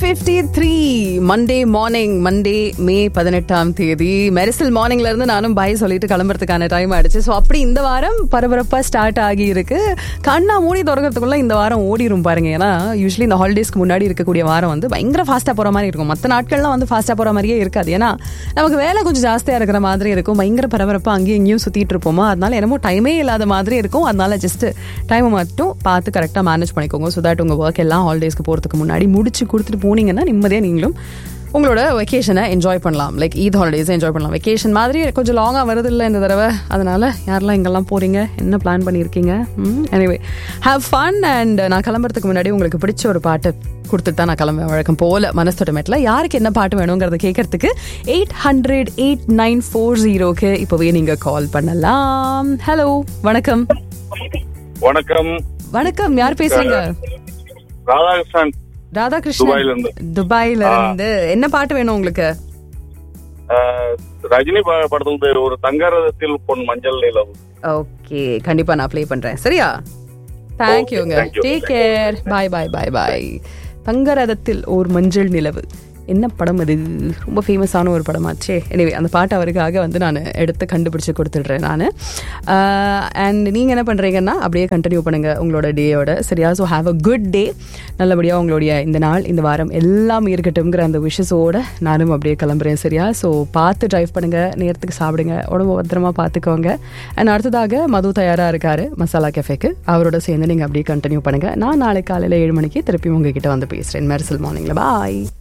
Fifty three Monday morning Monday May பதினெட்டாம் தேதி மெரிசல் மார்னிங்ல இருந்து நானும் பாய் சொல்லிட்டு கிளம்புறதுக்கான டைம் ஆயிடுச்சு ஸோ அப்படி இந்த வாரம் பரபரப்பா ஸ்டார்ட் ஆகி இருக்கு கண்ணா மூடி திறக்கிறதுக்குள்ள இந்த வாரம் ஓடிரும் பாருங்க ஏன்னா யூஸ்வலி இந்த ஹாலிடேஸ்க்கு முன்னாடி இருக்கக்கூடிய வாரம் வந்து பயங்கர ஃபாஸ்டா போற மாதிரி இருக்கும் மற்ற நாட்கள்லாம் வந்து ஃபாஸ்டா போற மாதிரியே இருக்காது ஏன்னா நமக்கு வேலை கொஞ்சம் ஜாஸ்தியா இருக்கிற மாதிரி இருக்கும் பயங்கர பரபரப்பா அங்கேயும் இங்கேயும் சுத்திட்டு இருப்போமா அதனால என்னமோ டைமே இல்லாத மாதிரி இருக்கும் அதனால ஜஸ்ட் டைமை மட்டும் பார்த்து கரெக்டாக மேனேஜ் பண்ணிக்கோங்க ஸோ தட் உங்கள் ஒர்க் எல்லாம் ஹாலிடேஸ்க்கு போகிறதுக்கு முன்னாடி முடிச்சு கொடுத்துட்டு போனீங்கன்னா நிம்மதியாக நீங்களும் உங்களோட வெக்கேஷனை என்ஜாய் பண்ணலாம் லைக் ஈத் ஹாலிடேஸை என்ஜாய் பண்ணலாம் வெக்கேஷன் மாதிரி கொஞ்சம் லாங்காக வருது இல்லை இந்த தடவை அதனால யாரெல்லாம் இங்கெல்லாம் போகிறீங்க என்ன பிளான் பண்ணியிருக்கீங்க எனிவே ஹாவ் ஃபன் அண்ட் நான் கிளம்புறதுக்கு முன்னாடி உங்களுக்கு பிடிச்ச ஒரு பாட்டு கொடுத்துட்டு தான் நான் கிளம்புவேன் வழக்கம் போல மனசோட்டமேட்டில் யாருக்கு என்ன பாட்டு வேணுங்கிறத கேட்கறதுக்கு eight hundred eight nine four ஜீரோக்கு இப்போவே நீங்கள் கால் பண்ணலாம் ஹலோ வணக்கம் வணக்கம் வணக்கம் யார் பேசுறீங்க ராதாகிருஷ்ணன் ராதாகிருஷ்ணன் துபாயில இருந்து. துபாயில இருந்து என்ன பாட்டு வேணும் உங்களுக்கு அஹ், ரஜினி ப- படத்துல இருந்து ஒரு தங்கரதத்தில் பொன் மஞ்சள் நிலவு ஓகே கண்டிப்பா நான் ப்ளே பண்றேன் சரியா தேங்க்யூங்க thank you. Take care bye bye bye bye தங்கரதத்தில் ஓர் மஞ்சள் நிலவு என்ன படம் அது ரொம்ப ஃபேமஸான ஒரு படமாச்சே எனிவே அந்த பாட்டு அவருக்காக வந்து நான் எடுத்து கண்டுபிடிச்சு கொடுத்துடுறேன் நான் அண்ட் நீங்கள் என்ன பண்ணுறீங்கன்னா அப்படியே கண்டினியூ பண்ணுங்கள் உங்களோட டேயோட சரியா so have a good day நல்லபடியாக உங்களுடைய இந்த நாள் இந்த வாரம் எல்லாம் இருக்கட்டும்ங்கிற அந்த விஷஸோட நானும் அப்படியே கிளம்புறேன் சரியா ஸோ பார்த்து டிரைவ் பண்ணுங்கள் நேரத்துக்கு சாப்பிடுங்க உடம்பு பத்திரமா பார்த்துக்கோங்க அண்ட் அடுத்ததாக மது தயாராக இருக்காரு மசாலா கெஃபேக்கு அவரோட சேர்ந்து நீங்கள் அப்படியே கண்டினியூ பண்ணுங்கள் நான் நாளை காலையில் ஏழு மணிக்கு திருப்பி உங்ககிட்ட வந்து பேசுகிறேன் மெர்சல் மார்னிங்கில் பாய்